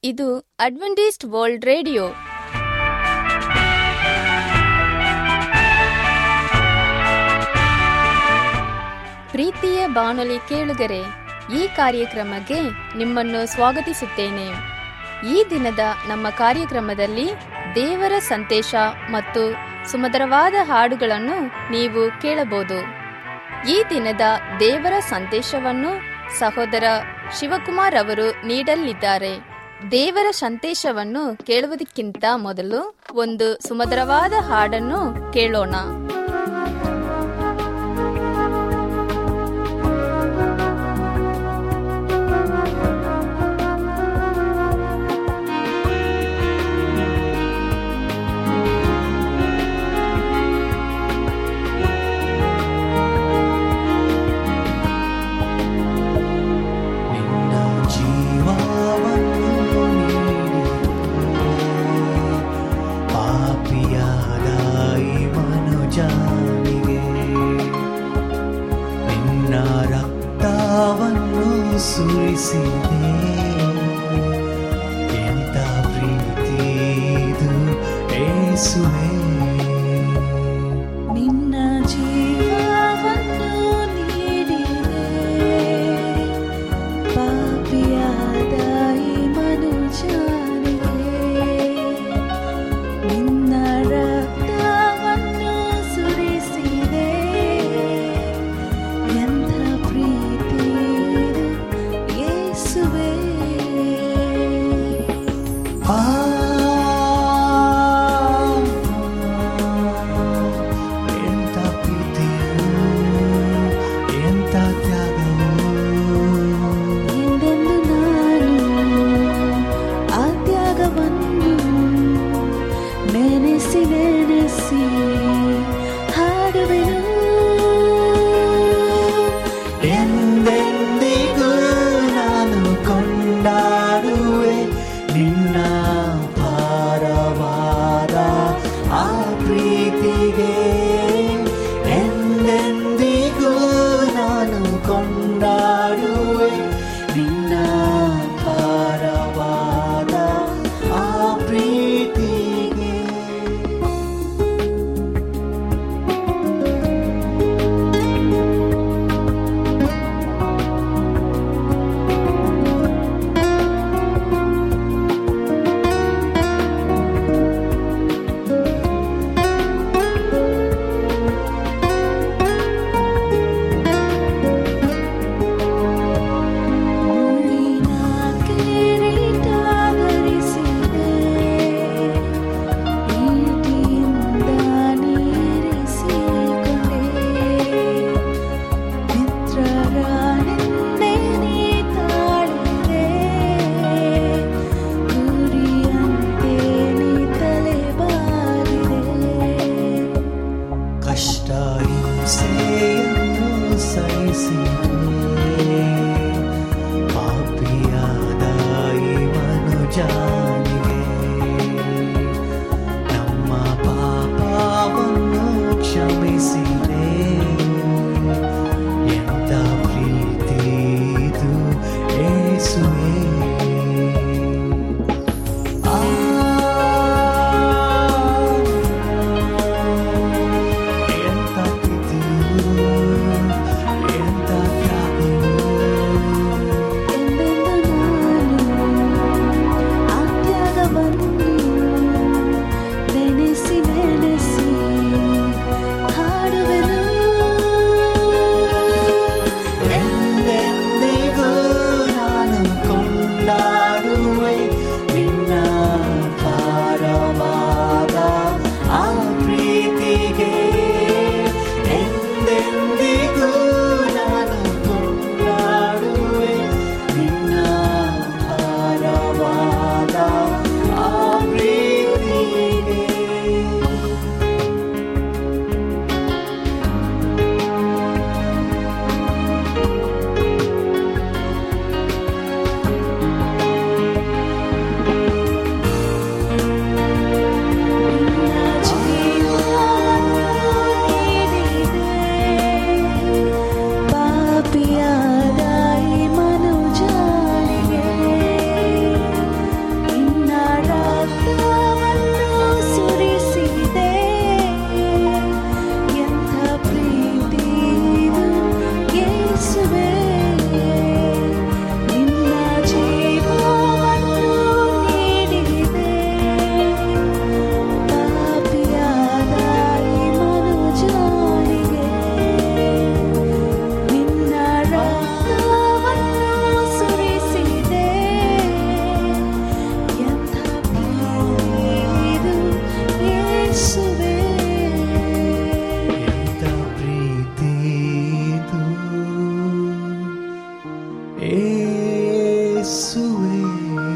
ಇದು Adventist world radio ಪ್ರೀತಿಯ ಬಾನುಲಿ ಕೇಳುಗರೆ ಈ ಕಾರ್ಯಕ್ರಮಕ್ಕೆ ನಿಮ್ಮನ್ನು ಸ್ವಾಗತಿಸುತ್ತೇನೆ ಈ ದಿನದ ನಮ್ಮ ಕಾರ್ಯಕ್ರಮದಲ್ಲಿ ದೇವರ ಸಂದೇಶ ಮತ್ತು ಸುಮಧುರವಾದ ಹಾಡುಗಳನ್ನು ನೀವು ಕೇಳಬಹುದು ಈ ದಿನದ ದೇವರ ಸಂದೇಶವನ್ನು ಸಹೋದರ ಶಿವಕುಮಾರ್ ಅವರು ನೀಡಲಿದ್ದಾರೆ ದೇವರ ಸಂದೇಶವನ್ನು ಕೇಳುವುದಕ್ಕಿಂತ ಮೊದಲು ಒಂದು ಸುಮಧುರವಾದ ಹಾಡನ್ನು ಕೇಳೋಣ ನಿನ್ನ ಜೀವವನ್ನು ಪಾಪಿಯಾದ ಈ ಮನುಜನಿಗೆ ನಿನ್ನ ರಕ್ತವನ್ನು ಸುರಿಸಿದೆ ಎಂತ ಪ್ರೀತಿ ಇದು ಏಸುವೆ ನಿನ್ನ ಜೀವವನ್ನು ನೀಡಿದೆ ಪಾಪಿಯಾದ ಈ ಮನುಜನಿಗೆ ನಿನ್ನ ರಕ್ತವನ್ನು ಸುರಿಸಿದೆ ಎಂಥ ಪ್ರೀತಿ ಇದು ಯೇಸುವೇ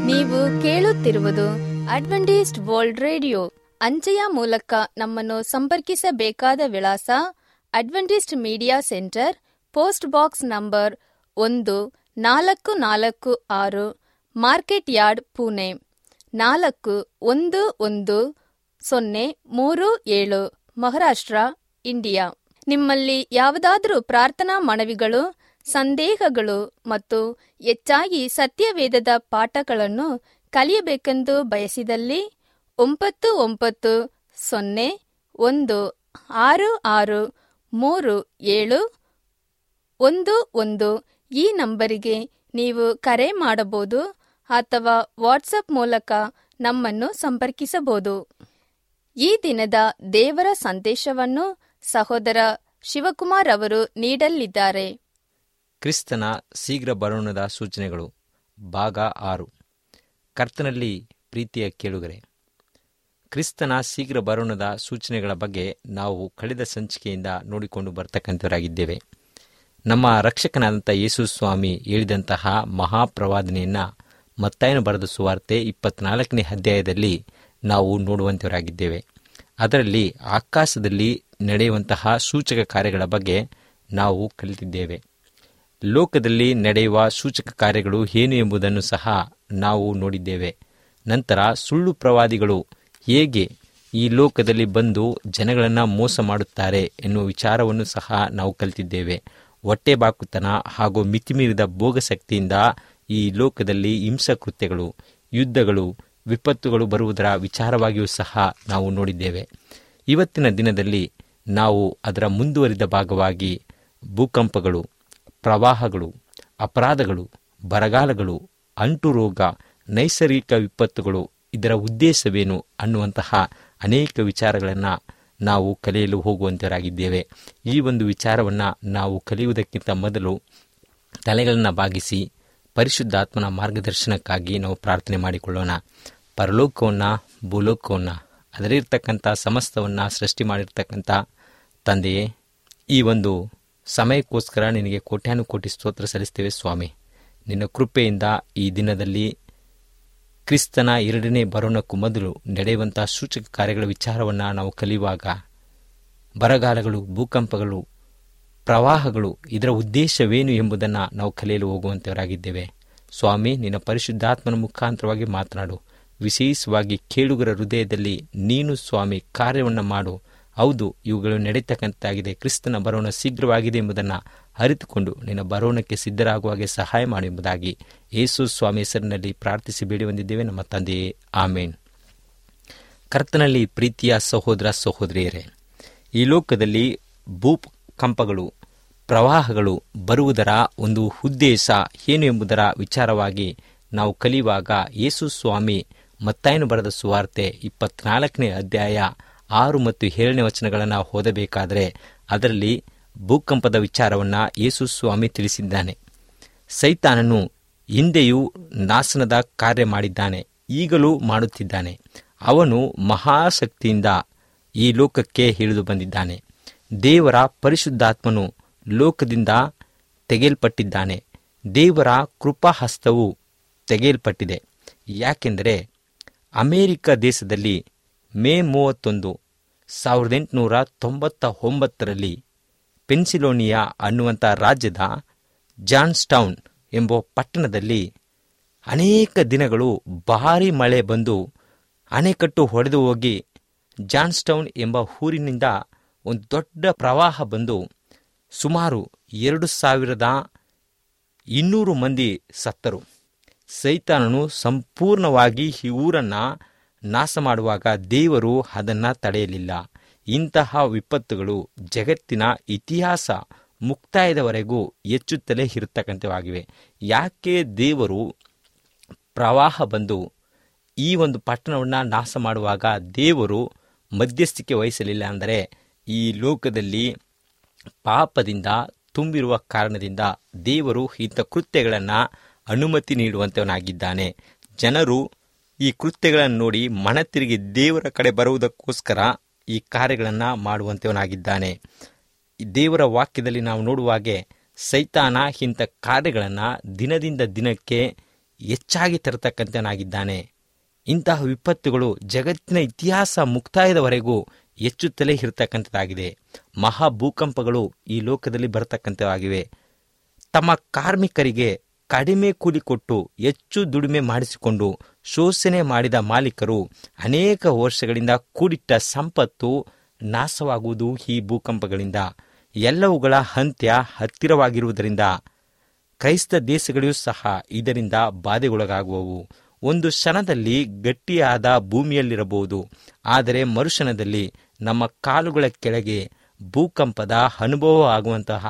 ನೀವು ಕೇಳುತ್ತಿರುವುದು ಅಡ್ವೆಂಟಿಸ್ಟ್ ವರ್ಲ್ಡ್ ರೇಡಿಯೋ ಅಂಚೆಯ ಮೂಲಕ ನಮ್ಮನ್ನು ಸಂಪರ್ಕಿಸಬೇಕಾದ ವಿಳಾಸ Adventist media centre post box number ಒಂದು ನಾಲ್ಕು ನಾಲ್ಕು ಆರು ಮಾರ್ಕೆಟ್ ಯಾರ್ಡ್ ಪುಣೆ ನಾಲ್ಕು ಒಂದು ಒಂದು ಸೊನ್ನೆ ಮೂರು ಏಳು ಮಹಾರಾಷ್ಟ್ರ ಇಂಡಿಯಾ ನಿಮ್ಮಲ್ಲಿ ಯಾವುದಾದರೂ ಪ್ರಾರ್ಥನಾ ಮನವಿಗಳು ಸಂದೇಹಗಳು ಮತ್ತು ಹೆಚ್ಚಾಗಿ ಸತ್ಯವೇದದ ಪಾಠಗಳನ್ನು ಕಲಿಯಬೇಕೆಂದು ಬಯಸಿದಲ್ಲಿ ಒಂಬತ್ತು ಒಂಬತ್ತು ಸೊನ್ನೆ ಒಂದು ಆರು ಆರು ಮೂರು ಏಳು ಒಂದು ಒಂದು ಈ ನಂಬರಿಗೆ ನೀವು ಕರೆ ಮಾಡಬಹುದು ಅಥವಾ ವಾಟ್ಸಪ್ ಮೂಲಕ ನಮ್ಮನ್ನು ಸಂಪರ್ಕಿಸಬಹುದು ಈ ದಿನದ ದೇವರ ಸಂದೇಶವನ್ನು ಸಹೋದರ ಶಿವಕುಮಾರ್ ಅವರು ನೀಡಲಿದ್ದಾರೆ ಕ್ರಿಸ್ತನ ಶೀಘ್ರ ಬರೋಣದ ಸೂಚನೆಗಳು ಭಾಗ ಆರು ಕರ್ತನಲ್ಲಿ ಪ್ರೀತಿಯ ಕೇಳುಗರೆ ಕ್ರಿಸ್ತನ ಶೀಘ್ರ ಬರೋಣದ ಸೂಚನೆಗಳ ಬಗ್ಗೆ ನಾವು ಕಳೆದ ಸಂಚಿಕೆಯಿಂದ ನೋಡಿಕೊಂಡು ಬರ್ತಕ್ಕಂಥವರಾಗಿದ್ದೇವೆ ನಮ್ಮ ರಕ್ಷಕನಾದಂಥ ಯೇಸು ಸ್ವಾಮಿ ಹೇಳಿದಂತಹ ಮಹಾಪ್ರವಾದನೆಯನ್ನು ಮತ್ತಾಯನು ಬರೆದ ಸುವಾರ್ತೆ ಇಪ್ಪತ್ನಾಲ್ಕನೇ ಅಧ್ಯಾಯದಲ್ಲಿ ನಾವು ನೋಡುವಂಥವರಾಗಿದ್ದೇವೆ ಅದರಲ್ಲಿ ಆಕಾಶದಲ್ಲಿ ನಡೆಯುವಂತಹ ಸೂಚಕ ಕಾರ್ಯಗಳ ಬಗ್ಗೆ ನಾವು ಕಲಿತಿದ್ದೇವೆ ಲೋಕದಲ್ಲಿ ನಡೆಯುವ ಸೂಚಕ ಕಾರ್ಯಗಳು ಏನು ಎಂಬುದನ್ನು ಸಹ ನಾವು ನೋಡಿದ್ದೇವೆ ನಂತರ ಸುಳ್ಳು ಪ್ರವಾದಿಗಳು ಹೇಗೆ ಈ ಲೋಕದಲ್ಲಿ ಬಂದು ಜನಗಳನ್ನು ಮೋಸ ಮಾಡುತ್ತಾರೆ ಎನ್ನುವ ವಿಚಾರವನ್ನು ಸಹ ನಾವು ಕಲಿತಿದ್ದೇವೆ ಹೊಟ್ಟೆ ಬಾಕುತನ ಹಾಗೂ ಮಿತಿಮೀರಿದ ಭೋಗಶಕ್ತಿಯಿಂದ ಈ ಲೋಕದಲ್ಲಿ ಹಿಂಸಕೃತ್ಯಗಳು ಯುದ್ಧಗಳು ವಿಪತ್ತುಗಳು ಬರುವುದರ ವಿಚಾರವಾಗಿಯೂ ಸಹ ನಾವು ನೋಡಿದ್ದೇವೆ ಇವತ್ತಿನ ದಿನದಲ್ಲಿ ನಾವು ಅದರ ಮುಂದುವರಿದ ಭಾಗವಾಗಿ ಭೂಕಂಪಗಳು ಪ್ರವಾಹಗಳು ಅಪರಾಧಗಳು ಬರಗಾಲಗಳು ಅಂಟು ರೋಗ ನೈಸರ್ಗಿಕ ವಿಪತ್ತುಗಳು ಇದರ ಉದ್ದೇಶವೇನು ಅನ್ನುವಂತಹ ಅನೇಕ ವಿಚಾರಗಳನ್ನು ನಾವು ಕಲಿಯಲು ಹೋಗುವಂತರಾಗಿದ್ದೇವೆ ಈ ಒಂದು ವಿಚಾರವನ್ನು ನಾವು ಕಲಿಯುವುದಕ್ಕಿಂತ ಮೊದಲು ತಲೆಗಳನ್ನು ಬಾಗಿಸಿ ಪರಿಶುದ್ಧಾತ್ಮನ ಮಾರ್ಗದರ್ಶನಕ್ಕಾಗಿ ನಾವು ಪ್ರಾರ್ಥನೆ ಮಾಡಿಕೊಳ್ಳೋಣ ಪರಲೋಕವನ್ನು ಭೂಲೋಕವನ್ನು ಅದರಿರ್ತಕ್ಕಂಥ ಸಮಸ್ತವನ್ನು ಸೃಷ್ಟಿ ಮಾಡಿರ್ತಕ್ಕಂಥ ತಂದೆಯೇ ಈ ಒಂದು ಸಮಯಕ್ಕೋಸ್ಕರ ನಿನಗೆ ಕೋಟ್ಯಾನು ಕೋಟಿ ಸ್ತೋತ್ರ ಸಲ್ಲಿಸ್ತೇವೆ ಸ್ವಾಮಿ ನಿನ್ನ ಕೃಪೆಯಿಂದ ಈ ದಿನದಲ್ಲಿ ಕ್ರಿಸ್ತನ ಎರಡನೇ ಬರೋಣಕ್ಕೂ ಮೊದಲು ನಡೆಯುವಂಥ ಸೂಚಕ ಕಾರ್ಯಗಳ ವಿಚಾರವನ್ನು ನಾವು ಕಲಿಯುವಾಗ ಬರಗಾಲಗಳು ಭೂಕಂಪಗಳು ಪ್ರವಾಹಗಳು ಇದರ ಉದ್ದೇಶವೇನು ಎಂಬುದನ್ನು ನಾವು ಕಲಿಯಲು ಹೋಗುವಂಥವರಾಗಿದ್ದೇವೆ ಸ್ವಾಮಿ ನಿನ್ನ ಪರಿಶುದ್ಧಾತ್ಮನ ಮುಖಾಂತರವಾಗಿ ಮಾತನಾಡು ವಿಶೇಷವಾಗಿ ಕೇಳುಗರ ಹೃದಯದಲ್ಲಿ ನೀನು ಸ್ವಾಮಿ ಕಾರ್ಯವನ್ನು ಮಾಡು ಹೌದು ಇವುಗಳು ನಡೀತಕ್ಕಂತಾಗಿದೆ ಕ್ರಿಸ್ತನ ಬರೋಣ ಶೀಘ್ರವಾಗಿದೆ ಎಂಬುದನ್ನು ಅರಿತುಕೊಂಡು ನಿನ್ನ ಬರೋಣಕ್ಕೆ ಸಿದ್ಧರಾಗುವಾಗೆ ಸಹಾಯ ಮಾಡಿ ಎಂಬುದಾಗಿ ಯೇಸು ಸ್ವಾಮಿ ಹೆಸರಿನಲ್ಲಿ ಪ್ರಾರ್ಥಿಸಿ ಬೇಡಿ ಹೊಂದಿದ್ದೇವೆ ನಮ್ಮ ತಂದೆಯೇ ಆಮೇನ್ ಕರ್ತನಲ್ಲಿ ಪ್ರೀತಿಯ ಸಹೋದರ ಸಹೋದರಿಯರೇ ಈ ಲೋಕದಲ್ಲಿ ಭೂಕಂಪಗಳು ಪ್ರವಾಹಗಳು ಬರುವುದರ ಒಂದು ಉದ್ದೇಶ ಏನು ಎಂಬುದರ ವಿಚಾರವಾಗಿ ನಾವು ಕಲಿಯುವಾಗ ಯೇಸು ಸ್ವಾಮಿ ಮತ್ತಾಯನು ಬರೆದ ಸುವಾರ್ತೆ ಇಪ್ಪತ್ನಾಲ್ಕನೇ ಅಧ್ಯಾಯ ಆರು ಮತ್ತು ಏಳನೇ ವಚನಗಳನ್ನು ಓದಬೇಕಾದರೆ ಅದರಲ್ಲಿ ಭೂಕಂಪದ ವಿಚಾರವನ್ನು ಯೇಸು ಸ್ವಾಮಿ ತಿಳಿಸಿದ್ದಾನೆ ಸೈತಾನನು ಹಿಂದೆಯೂ ನಾಶನದ ಕಾರ್ಯ ಮಾಡಿದ್ದಾನೆ ಈಗಲೂ ಮಾಡುತ್ತಿದ್ದಾನೆ ಅವನು ಮಹಾಶಕ್ತಿಯಿಂದ ಈ ಲೋಕಕ್ಕೆ ಇಳಿದು ಬಂದಿದ್ದಾನೆ ದೇವರ ಪರಿಶುದ್ಧಾತ್ಮನು ಲೋಕದಿಂದ ತೆಗೆಯಲ್ಪಟ್ಟಿದ್ದಾನೆ ದೇವರ ಕೃಪಾಹಸ್ತವು ತೆಗೆಯಲ್ಪಟ್ಟಿದೆ ಯಾಕೆಂದರೆ ಅಮೇರಿಕ ದೇಶದಲ್ಲಿ ಮೇ ಮೂವತ್ತೊಂದು ಸಾವಿರದ ಎಂಟುನೂರ ತೊಂಬತ್ತ ಒಂಬತ್ತರಲ್ಲಿ ಪೆನ್ಸಿಲೋನಿಯಾ ಅನ್ನುವಂಥ ರಾಜ್ಯದ ಜಾನ್ಸ್ಟೌನ್ ಎಂಬ ಪಟ್ಟಣದಲ್ಲಿ ಅನೇಕ ದಿನಗಳು ಭಾರೀ ಮಳೆ ಬಂದು ಅಣೆಕಟ್ಟು ಹೊಡೆದು ಹೋಗಿ ಜಾನ್ಸ್ಟೌನ್ ಎಂಬ ಊರಿನಿಂದ ಒಂದು ದೊಡ್ಡ ಪ್ರವಾಹ ಬಂದು ಸುಮಾರು ಎರಡು ಸಾವಿರದ ಇನ್ನೂರು ಮಂದಿ ಸತ್ತರು ಸೈತಾನನು ಸಂಪೂರ್ಣವಾಗಿ ಈ ಊರನ್ನು ನಾಶ ಮಾಡುವಾಗ ದೇವರು ಅದನ್ನು ತಡೆಯಲಿಲ್ಲ ಇಂತಹ ವಿಪತ್ತುಗಳು ಜಗತ್ತಿನ ಇತಿಹಾಸ ಮುಕ್ತಾಯದವರೆಗೂ ಹೆಚ್ಚುತ್ತಲೇ ಇರತಕ್ಕಂಥವಾಗಿವೆ ಯಾಕೆ ದೇವರು ಪ್ರವಾಹ ಬಂದು ಈ ಒಂದು ಪಟ್ಟಣವನ್ನು ನಾಶ ಮಾಡುವಾಗ ದೇವರು ಮಧ್ಯಸ್ಥಿಕೆ ವಹಿಸಲಿಲ್ಲ ಅಂದರೆ ಈ ಲೋಕದಲ್ಲಿ ಪಾಪದಿಂದ ತುಂಬಿರುವ ಕಾರಣದಿಂದ ದೇವರು ಇಂಥ ಕೃತ್ಯಗಳನ್ನು ಅನುಮತಿ ನೀಡುವಂತವನಾಗಿದ್ದಾನೆ ಜನರು ಈ ಕೃತ್ಯಗಳನ್ನು ನೋಡಿ ಮನ ತಿರುಗಿ ದೇವರ ಕಡೆ ಬರುವುದಕ್ಕೋಸ್ಕರ ಈ ಕಾರ್ಯಗಳನ್ನು ಮಾಡುವಂತವನಾಗಿದ್ದಾನೆ ಈ ದೇವರ ವಾಕ್ಯದಲ್ಲಿ ನಾವು ನೋಡುವಾಗೆ ಸೈತಾನ ಇಂಥ ಕಾರ್ಯಗಳನ್ನು ದಿನದಿಂದ ದಿನಕ್ಕೆ ಹೆಚ್ಚಾಗಿ ತರತಕ್ಕಂಥನಾಗಿದ್ದಾನೆ ಇಂತಹ ವಿಪತ್ತುಗಳು ಜಗತ್ತಿನ ಇತಿಹಾಸ ಮುಕ್ತಾಯದವರೆಗೂ ಹೆಚ್ಚುತ್ತಲೇ ಇರತಕ್ಕಂಥದ್ದಾಗಿದೆ ಮಹಾ ಭೂಕಂಪಗಳು ಈ ಲೋಕದಲ್ಲಿ ಬರತಕ್ಕಂಥವಾಗಿವೆ ತಮ್ಮ ಕಾರ್ಮಿಕರಿಗೆ ಕಡಿಮೆ ಕೂಲಿ ಕೊಟ್ಟು ಹೆಚ್ಚು ದುಡಿಮೆ ಮಾಡಿಸಿಕೊಂಡು ಶೋಷಣೆ ಮಾಡಿದ ಮಾಲೀಕರು ಅನೇಕ ವರ್ಷಗಳಿಂದ ಕೂಡಿಟ್ಟ ಸಂಪತ್ತು ನಾಶವಾಗುವುದು ಈ ಭೂಕಂಪಗಳಿಂದ ಎಲ್ಲವುಗಳ ಅಂತ್ಯ ಹತ್ತಿರವಾಗಿರುವುದರಿಂದ ಕ್ರೈಸ್ತ ದೇಶಗಳಿಗೂ ಸಹ ಇದರಿಂದ ಬಾಧೆಗೊಳಗಾಗುವವು ಒಂದು ಕ್ಷಣದಲ್ಲಿ ಗಟ್ಟಿಯಾದ ಭೂಮಿಯಲ್ಲಿರಬಹುದು ಆದರೆ ಮರುಕ್ಷಣದಲ್ಲಿ ನಮ್ಮ ಕಾಲುಗಳ ಕೆಳಗೆ ಭೂಕಂಪದ ಅನುಭವ ಆಗುವಂತಹ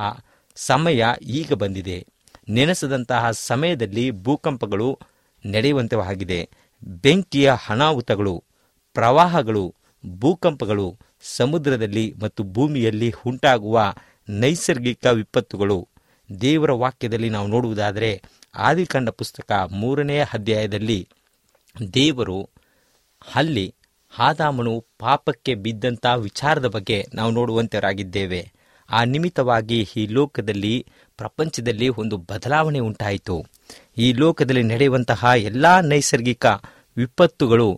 ಸಮಯ ಈಗ ಬಂದಿದೆ ನೆನೆಸದಂತಹ ಸಮಯದಲ್ಲಿ ಭೂಕಂಪಗಳು ನಡೆಯುವಂತವಾಗಿದೆ ಬೆಂಕಿಯ ಅನಾಹುತಗಳು ಪ್ರವಾಹಗಳು ಭೂಕಂಪಗಳು ಸಮುದ್ರದಲ್ಲಿ ಮತ್ತು ಭೂಮಿಯಲ್ಲಿ ಉಂಟಾಗುವ ನೈಸರ್ಗಿಕ ವಿಪತ್ತುಗಳು ದೇವರ ವಾಕ್ಯದಲ್ಲಿ ನಾವು ನೋಡುವುದಾದರೆ ಆದಿಕಾಂಡ ಪುಸ್ತಕ ಮೂರನೇ ಅಧ್ಯಾಯದಲ್ಲಿ ದೇವರು ಅಲ್ಲಿ ಆದಾಮನು ಪಾಪಕ್ಕೆ ಬಿದ್ದಂಥ ವಿಚಾರದ ಬಗ್ಗೆ ನಾವು ನೋಡುವಂತರಾಗಿದ್ದೇವೆ ಆ ನಿಮಿತ್ತವಾಗಿ ಈ ಲೋಕದಲ್ಲಿ ಪ್ರಪಂಚದಲ್ಲಿ ಒಂದು ಬದಲಾವಣೆ ಉಂಟಾಯಿತು ಈ ಲೋಕದಲ್ಲಿ ನಡೆಯುವಂತಹ ಎಲ್ಲ ನೈಸರ್ಗಿಕ ವಿಪತ್ತುಗಳು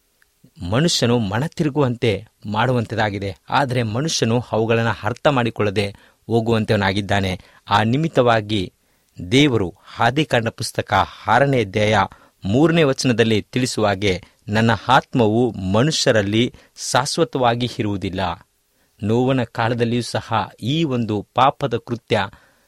ಮನುಷ್ಯನು ಮನ ತಿರುಗುವಂತೆ ಮಾಡುವಂಥದ್ದಾಗಿದೆ ಆದರೆ ಮನುಷ್ಯನು ಅವುಗಳನ್ನು ಅರ್ಥ ಮಾಡಿಕೊಳ್ಳದೆ ಹೋಗುವಂತವನಾಗಿದ್ದಾನೆ ಆ ನಿಮಿತ್ತವಾಗಿ ದೇವರು ಆದಿಕಾಂಡ ಪುಸ್ತಕ ಆರನೇ ಅಧ್ಯಾಯ ಮೂರನೇ ವಚನದಲ್ಲಿ ತಿಳಿಸುವ ಹಾಗೆ ನನ್ನ ಆತ್ಮವು ಮನುಷ್ಯರಲ್ಲಿ ಶಾಶ್ವತವಾಗಿ ಇರುವುದಿಲ್ಲ ನೋವನ ಕಾಲದಲ್ಲಿಯೂ ಸಹ ಈ ಒಂದು ಪಾಪದ ಕೃತ್ಯ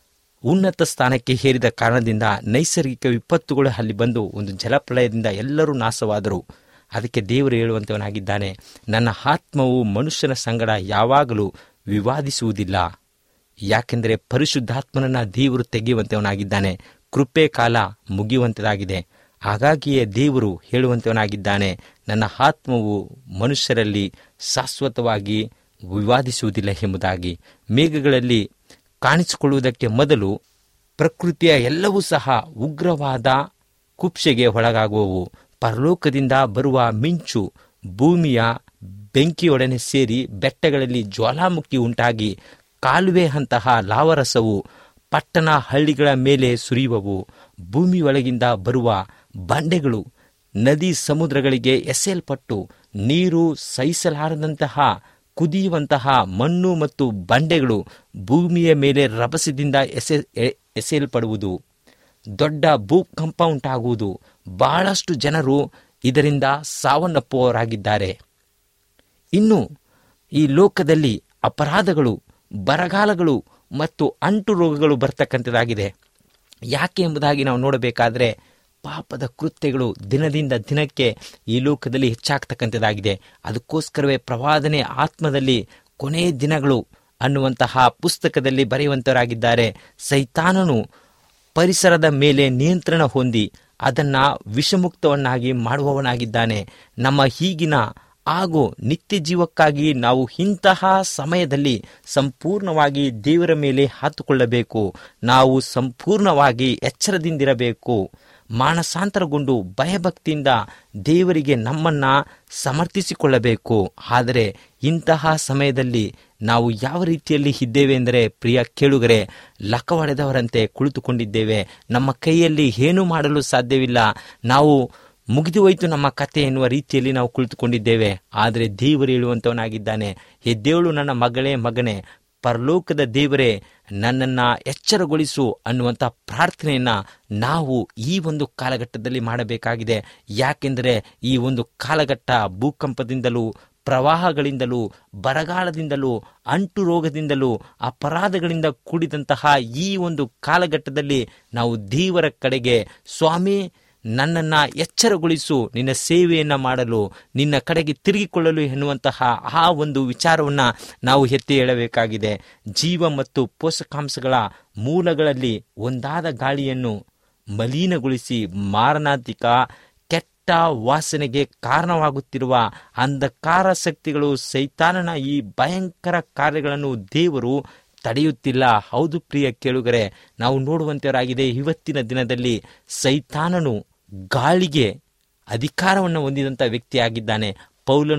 ಉನ್ನತ ಸ್ಥಾನಕ್ಕೆ ಹೇರಿದ ಕಾರಣದಿಂದ ನೈಸರ್ಗಿಕ ವಿಪತ್ತುಗಳು ಅಲ್ಲಿ ಬಂದು ಒಂದು ಜಲಪ್ರಳಯದಿಂದ ಎಲ್ಲರೂ ನಾಶವಾದರು ಅದಕ್ಕೆ ದೇವರು ಹೇಳುವಂತವನಾಗಿದ್ದಾನೆ ನನ್ನ ಆತ್ಮವು ಮನುಷ್ಯನ ಸಂಗಡ ಯಾವಾಗಲೂ ವಿವಾದಿಸುವುದಿಲ್ಲ ಯಾಕೆಂದರೆ ಪರಿಶುದ್ಧಾತ್ಮನನ್ನ ದೇವರು ತೆಗೆಯುವಂತವನಾಗಿದ್ದಾನೆ ಕೃಪೆ ಕಾಲ ಮುಗಿಯುವಂತದಾಗಿದೆ ಹಾಗಾಗಿಯೇ ದೇವರು ಹೇಳುವಂತವನಾಗಿದ್ದಾನೆ ನನ್ನ ಆತ್ಮವು ಮನುಷ್ಯರಲ್ಲಿ ಶಾಶ್ವತವಾಗಿ ವಿವಾದಿಸುವುದಿಲ್ಲ ಎಂಬುದಾಗಿ ಮೇಘಗಳಲ್ಲಿ ಕಾಣಿಸಿಕೊಳ್ಳುವುದಕ್ಕೆ ಮೊದಲು ಪ್ರಕೃತಿಯ ಎಲ್ಲವೂ ಸಹ ಉಗ್ರವಾದ ಕುಪ್ಸೆಗೆ ಒಳಗಾಗುವವು ಪರಲೋಕದಿಂದ ಬರುವ ಮಿಂಚು ಭೂಮಿಯ ಬೆಂಕಿಯೊಡನೆ ಸೇರಿ ಬೆಟ್ಟಗಳಲ್ಲಿ ಜ್ವಾಲಾಮುಖಿ ಉಂಟಾಗಿ ಕಾಲುವೆ ಅಂತಹ ಲಾವರಸವು ಪಟ್ಟಣ ಹಳ್ಳಿಗಳ ಮೇಲೆ ಸುರಿಯುವವು ಭೂಮಿಯೊಳಗಿಂದ ಬರುವ ಬಂಡೆಗಳು ನದಿ ಸಮುದ್ರಗಳಿಗೆ ಎಸೆಯಲ್ಪಟ್ಟು ನೀರು ಸಹಿಸಲಾರದಂತಹ ಕುದಿಯುವಂತಹ ಮಣ್ಣು ಮತ್ತು ಬಂಡೆಗಳು ಭೂಮಿಯ ಮೇಲೆ ರಭಸದಿಂದ ಎಸೆ ಎ- ಎಸೆಯಲ್ಪಡುವುದು ದೊಡ್ಡ ಭೂಕಂಪ ಉಂಟಾಗುವುದು ಬಹಳಷ್ಟು ಜನರು ಇದರಿಂದ ಸಾವನ್ನಪ್ಪುವವರಾಗಿದ್ದಾರೆ ಇನ್ನು ಈ ಲೋಕದಲ್ಲಿ ಅಪರಾಧಗಳು ಬರಗಾಲಗಳು ಮತ್ತು ಅಂಟು ರೋಗಗಳು ಬರ್ತಕ್ಕಂಥದ್ದಾಗಿದೆ ಯಾಕೆ ಎಂಬುದಾಗಿ ನಾವು ನೋಡಬೇಕಾದ್ರೆ ಪಾಪದ ಕೃತ್ಯಗಳು ದಿನದಿಂದ ದಿನಕ್ಕೆ ಈ ಲೋಕದಲ್ಲಿ ಹೆಚ್ಚಾಗ್ತಕ್ಕಂಥದ್ದಾಗಿದೆ ಅದಕ್ಕೋಸ್ಕರವೇ ಪ್ರವಾದನೆ ಆತ್ಮದಲ್ಲಿ ಕೊನೆಯ ದಿನಗಳು ಅನ್ನುವಂತಹ ಪುಸ್ತಕದಲ್ಲಿ ಬರೆಯುವಂತವರಾಗಿದ್ದಾರೆ ಸೈತಾನನು ಪರಿಸರದ ಮೇಲೆ ನಿಯಂತ್ರಣ ಹೊಂದಿ ಅದನ್ನ ವಿಷಮುಕ್ತವನ್ನಾಗಿ ಮಾಡುವವನಾಗಿದ್ದಾನೆ ನಮ್ಮ ಈಗಿನ ಹಾಗೂ ನಿತ್ಯ ಜೀವಕ್ಕಾಗಿ ನಾವು ಇಂತಹ ಸಮಯದಲ್ಲಿ ಸಂಪೂರ್ಣವಾಗಿ ದೇವರ ಮೇಲೆ ಹಾತುಕೊಳ್ಳಬೇಕು ನಾವು ಸಂಪೂರ್ಣವಾಗಿ ಎಚ್ಚರದಿಂದಿರಬೇಕು ಮಾನಸಾಂತರಗೊಂಡು ಭಯಭಕ್ತಿಯಿಂದ ದೇವರಿಗೆ ನಮ್ಮನ್ನ ಸಮರ್ಥಿಸಿಕೊಳ್ಳಬೇಕು ಆದರೆ ಇಂತಹ ಸಮಯದಲ್ಲಿ ನಾವು ಯಾವ ರೀತಿಯಲ್ಲಿ ಇದ್ದೇವೆ ಎಂದರೆ ಪ್ರಿಯ ಕೇಳುಗರೆ ಲಕ್ಕವಡೆದವರಂತೆ ಕುಳಿತುಕೊಂಡಿದ್ದೇವೆ ನಮ್ಮ ಕೈಯಲ್ಲಿ ಏನೂ ಮಾಡಲು ಸಾಧ್ಯವಿಲ್ಲ ನಾವು ಮುಗಿದು ಹೋಯಿತು ನಮ್ಮ ಕತೆ ಎನ್ನುವ ರೀತಿಯಲ್ಲಿ ನಾವು ಕುಳಿತುಕೊಂಡಿದ್ದೇವೆ ಆದರೆ ದೇವರು ಹೇಳುವಂತವನಾಗಿದ್ದಾನೆ ಎದ್ದೇಳು ನನ್ನ ಮಗಳೇ ಮಗನೇ ಪರಲೋಕದ ದೇವರೇ ನನ್ನನ್ನು ಎಚ್ಚರಗೊಳಿಸು ಅನ್ನುವಂಥ ಪ್ರಾರ್ಥನೆಯನ್ನ ನಾವು ಈ ಒಂದು ಕಾಲಘಟ್ಟದಲ್ಲಿ ಮಾಡಬೇಕಾಗಿದೆ ಯಾಕೆಂದರೆ ಈ ಒಂದು ಕಾಲಘಟ್ಟ ಭೂಕಂಪದಿಂದಲೂ ಪ್ರವಾಹಗಳಿಂದಲೂ ಬರಗಾಲದಿಂದಲೂ ಅಂಟು ರೋಗದಿಂದಲೂ ಅಪರಾಧಗಳಿಂದ ಕೂಡಿದಂತಹ ಈ ಒಂದು ಕಾಲಘಟ್ಟದಲ್ಲಿ ನಾವು ದೇವರ ಕಡೆಗೆ ಸ್ವಾಮಿ ನನ್ನನ್ನು ಎಚ್ಚರಗೊಳಿಸು ನಿನ್ನ ಸೇವೆಯನ್ನು ಮಾಡಲು ನಿನ್ನ ಕಡೆಗೆ ತಿರುಗಿಕೊಳ್ಳಲು ಎನ್ನುವಂತಹ ಆ ಒಂದು ವಿಚಾರವನ್ನು ನಾವು ಎತ್ತಿ ಹೇಳಬೇಕಾಗಿದೆ ಜೀವ ಮತ್ತು ಪೋಷಕಾಂಶಗಳ ಮೂಲಗಳಲ್ಲಿ ಒಂದಾದ ಗಾಳಿಯನ್ನು ಮಲಿನಗೊಳಿಸಿ ಮಾರಣಾಂತಿಕ ಕೆಟ್ಟ ವಾಸನೆಗೆ ಕಾರಣವಾಗುತ್ತಿರುವ ಅಂಧಕಾರ ಶಕ್ತಿಗಳು ಸೈತಾನನ ಈ ಭಯಂಕರ ಕಾರ್ಯಗಳನ್ನು ದೇವರು ತಡೆಯುತ್ತಿಲ್ಲ ಹೌದು ಪ್ರಿಯ ಕೇಳುಗರೆ ನಾವು ನೋಡುವಂತವರಾಗಿದೆ ಇವತ್ತಿನ ದಿನದಲ್ಲಿ ಸೈತಾನನು ಗಾಳಿಗೆ ಅಧಿಕಾರವನ್ನು ಹೊಂದಿದಂಥ ವ್ಯಕ್ತಿಯಾಗಿದ್ದಾನೆ ಪೌಲನು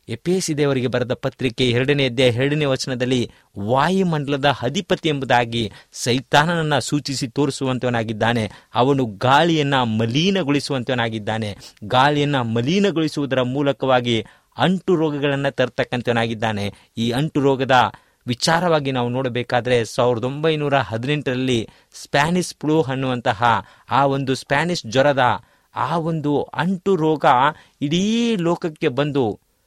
ಎಪೇಸಿ ದೇವರಿಗೆ ಬರೆದ ಪತ್ರಿಕೆ ಎರಡನೇ ಅಧ್ಯಾಯ ಎರಡನೇ ವಚನದಲ್ಲಿ ವಾಯುಮಂಡಲದ ಅಧಿಪತಿ ಎಂಬುದಾಗಿ ಸೈತಾನನನ್ನ ಸೂಚಿಸಿ ತೋರಿಸುವಂತವನಾಗಿದ್ದಾನೆ ಅವನು ಗಾಳಿಯನ್ನ ಮಲೀನಗೊಳಿಸುವಂತವನಾಗಿದ್ದಾನೆ ಗಾಳಿಯನ್ನ ಮಲೀನಗೊಳಿಸುವುದರ ಮೂಲಕವಾಗಿ ಅಂಟು ರೋಗಗಳನ್ನು ತರ್ತಕ್ಕಂಥವನಾಗಿದ್ದಾನೆ ಈ ಅಂಟು ರೋಗದ ವಿಚಾರವಾಗಿ ನಾವು ನೋಡಬೇಕಾದ್ರೆ ಸಾವಿರದ ಒಂಬೈನೂರ ಹದಿನೆಂಟರಲ್ಲಿ ಸ್ಪ್ಯಾನಿಷ್ ಫ್ಲೂ ಅನ್ನುವಂತಹ ಆ ಒಂದು ಸ್ಪ್ಯಾನಿಷ್ ಜ್ವರದ ಆ ಒಂದು ಅಂಟು ರೋಗ ಇಡೀ ಲೋಕಕ್ಕೆ ಬಂದು